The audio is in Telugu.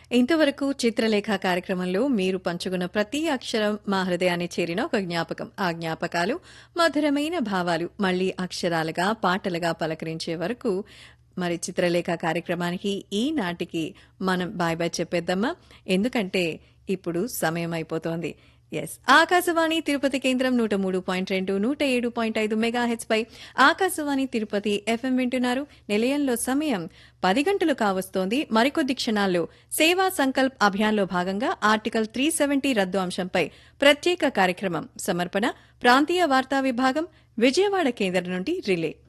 ఇంతవరకు చిత్రలేఖ కార్యక్రమంలో మీరు పంచుకున్న ప్రతి అక్షరం మా హృదయాన్ని చేరిన ఒక జ్ఞాపకం ఆ జ్ఞాపకాలు మధురమైన భావాలు మళ్లీ అక్షరాలుగా పాటలుగా పలకరించే వరకు మరి చిత్రలేఖ కార్యక్రమానికి ఈనాటికి మనం బాయ్ బాయ్ చెప్పేద్దామా ఎందుకంటే ఇప్పుడు సమయం అయిపోతోంది ఎస్ ఆకాశవాణి తిరుపతి కేంద్రం నూట మూడు పాయింట్ రెండు నూట ఏడు పాయింట్ ఐదు మెగా హెచ్ పై ఆకాశవాణి తిరుపతి ఎఫ్ఎం వింటున్నారు నిలయంలో సమయం పది గంటలు కావస్తోంది మరికొద్ది క్షణాల్లో సేవా సంకల్ప్ అభియాన్లో భాగంగా ఆర్టికల్ త్రీ సెవెంటీ రద్దు అంశంపై ప్రత్యేక కార్యక్రమం సమర్పణ ప్రాంతీయ వార్తా విభాగం విజయవాడ కేంద్రం నుండి రిలే